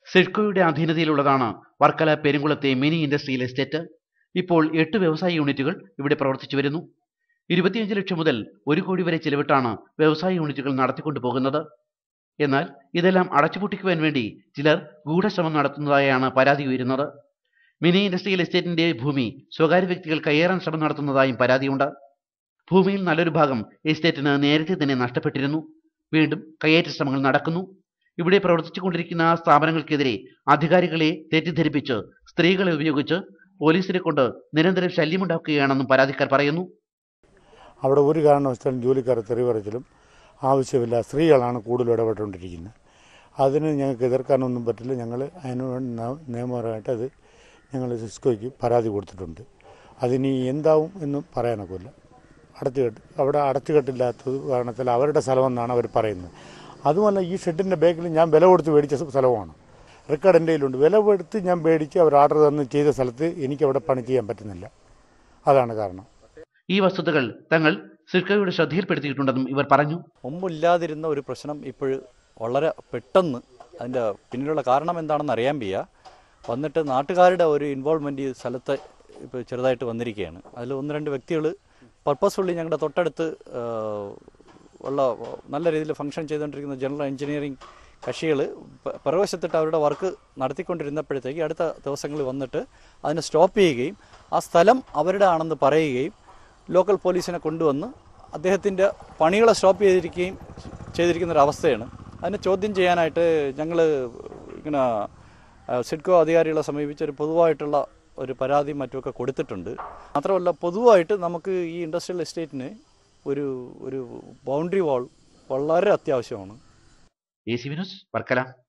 സിഡ്കോയുടെ അധീനതയിലുള്ളതാണ് വർക്കല പെരുങ്കുളത്തെ mini industrial estate ഇപ്പോൾ എട്ട് വ്യവസായ യൂണിറ്റുകൾ ഇവിടെ പ്രവർത്തിച്ചു വരുന്നു ഇരുപത്തിയഞ്ച് ലക്ഷം മുതൽ ഒരു കോടി വരെ ചിലവിട്ടാണ് വ്യവസായ യൂണിറ്റുകൾ നടത്തിക്കൊണ്ടു പോകുന്നത് എന്നാൽ ഇതെല്ലാം അടച്ചുപൂട്ടിക്കുവാൻ വേണ്ടി ചിലർ ഗൂഢശ്രമം നടത്തുന്നതായാണ് പരാതി ഉയരുന്നത് മിനി ഇൻഡസ്ട്രിയൽ എസ്റ്റേറ്റിന്റെ ഭൂമി സ്വകാര്യ വ്യക്തികൾ കയ്യേറാൻ ശ്രമം നടത്തുന്നതായും പരാതിയുണ്ട് ഭൂമിയിൽ നല്ലൊരു ഭാഗം എസ്റ്റേറ്റിന് നേരത്തെ തന്നെ നഷ്ടപ്പെട്ടിരുന്നു വീണ്ടും കയ്യേറ്റ ശ്രമങ്ങൾ നടക്കുന്നു ഇവിടെ പ്രവർത്തിച്ചുകൊണ്ടിരിക്കുന്ന സ്ഥാപനങ്ങൾക്കെതിരെ അധികാരികളെ തെറ്റിദ്ധരിപ്പിച്ച് സ്ത്രീകളെ ഉപയോഗിച്ച് പോലീസിനെ കൊണ്ട് നിരന്തരം ശല്യമുണ്ടാക്കുകയാണെന്നും പരാതിക്കാർ പറയുന്നു അവിടെ ഒരു കാരണവശാലും ജോലിക്കാരെ തെറിവറച്ചിലും ആവശ്യമില്ല സ്ത്രീകളാണ് കൂടുതൽ ഇടപെട്ടുകൊണ്ടിരിക്കുന്നത് അതിന് ഞങ്ങൾക്ക് എതിർക്കാനൊന്നും പറ്റില്ല ഞങ്ങൾ അതിന് വേണ്ടി ന- നിയമപരമായിട്ട് അത് ഞങ്ങൾ സിസ്കോയ്ക്ക് പരാതി കൊടുത്തിട്ടുണ്ട് അതിനി എന്താവും എന്ന് പറയാനൊക്കില്ല അടച്ചുകെട്ട് അവിടെ അടച്ചുകെട്ടില്ലാത്തത് കാരണത്തിൽ അവരുടെ സ്ഥലമെന്നാണ് അവർ പറയുന്നത് അതുമല്ല ഈ ഷെഡിൻ്റെ ബാക്കിൽ ഞാൻ വില കൊടുത്ത് മേടിച്ച സ്ഥലമാണ് റെക്കോർഡ് എൻ്റെ കയ്യിലുണ്ട് വില കൊടുത്ത് ഞാൻ മേടിച്ച് അവർ ഓർഡർ തന്ന് ചെയ്ത സ്ഥലത്ത് എനിക്ക് അവിടെ പണി ചെയ്യാൻ പറ്റുന്നില്ല അതാണ് കാരണം ഈ വസ്തുതകൾ തങ്ങൾ സിഡ്കോയുടെ ശ്രദ്ധയിൽപ്പെടുത്തിയിട്ടുണ്ടെന്നും ഇവർ പറഞ്ഞു മുമ്പില്ലാതിരുന്ന ഒരു പ്രശ്നം ഇപ്പോൾ വളരെ പെട്ടെന്ന് അതിൻ്റെ പിന്നിലുള്ള കാരണം എന്താണെന്ന് അറിയാൻ വയ്യ വന്നിട്ട് നാട്ടുകാരുടെ ഒരു ഇൻവോൾവ്മെൻറ്റ് ഈ സ്ഥലത്ത് ഇപ്പോൾ ചെറുതായിട്ട് വന്നിരിക്കുകയാണ് അതിൽ ഒന്ന് രണ്ട് വ്യക്തികൾ പർപ്പസ്ഫുള്ളി ഞങ്ങളുടെ തൊട്ടടുത്ത് ആ, ഉള്ള നല്ല രീതിയിൽ ഫംഗ്ഷൻ ചെയ്തുകൊണ്ടിരിക്കുന്ന ജനറൽ എഞ്ചിനീയറിംഗ് കക്ഷികൾ പിറവശത്തിട്ട് അവരുടെ വർക്ക് നടത്തിക്കൊണ്ടിരുന്നപ്പോഴത്തേക്ക് അടുത്ത ദിവസങ്ങളിൽ വന്നിട്ട് അതിനെ സ്റ്റോപ്പ് ചെയ്യുകയും ആ സ്ഥലം അവരുടെ ആണെന്ന് പറയുകയും ലോക്കൽ പോലീസിനെ കൊണ്ടുവന്ന് അദ്ദേഹത്തിൻ്റെ പണികളെ സ്റ്റോപ്പ് ചെയ്തിരിക്കുകയും ചെയ്തിരിക്കുന്ന ഒരു അവസ്ഥയാണ് അതിനെ ചോദ്യം ചെയ്യാനായിട്ട് ഞങ്ങൾ ഇങ്ങനെ ആ, സിഡ്കോ അധികാരികളെ സമീപിച്ച് ഒരു പൊതുവായിട്ടുള്ള ഒരു പരാതിയും മറ്റുമൊക്കെ കൊടുത്തിട്ടുണ്ട് മാത്രമല്ല പൊതുവായിട്ട് നമുക്ക് ഈ ഇൻഡസ്ട്രിയൽ എസ്റ്റേറ്റിന് ഒരു ഒരു ബൗണ്ടറി വാൾ വളരെ അത്യാവശ്യമാണ് എ സി വിനോസ് വർക്കല